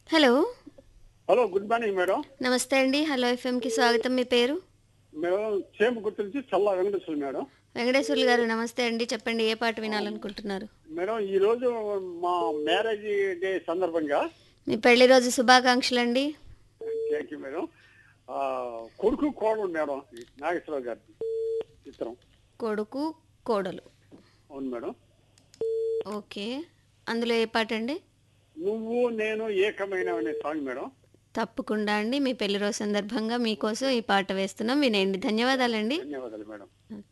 hello hello good morning madam నమస్తే అండి hello ఎఫ్ఎంకి స్వాగతం మీ పేరు మేడం చేమ గుర్తు నుంచి చల్లా వెంకటేశ్వర మేడం వెంకటేశ్వర్లు గారు నమస్తే అండి చెప్పండి ఏ పాట వినాలనుకుంటున్నారు మేడం ఈ రోజు మా మ్యారేజ్ డే సందర్భంగా మీ పెళ్లి రోజు శుభాకాంక్షలు అండి థ్యాంక్ యూ మేడం ఆ, కొడుకు కోడలు మేడం నాగేశ్వరరావు గారి చిత్రం కొడుకు కోడలు అవును మేడం ఓకే అందులో ఏ పాట అండి నువ్వు నేను ఏకమైన అనే సాంగ్ మేడం తప్పకుండా అండి మీ పెళ్లి రోజు సందర్భంగా మీకోసం ఈ పాట వేస్తున్నాం వినేయండి ధన్యవాదాలండి ధన్యవాదాలు మేడం ఓకే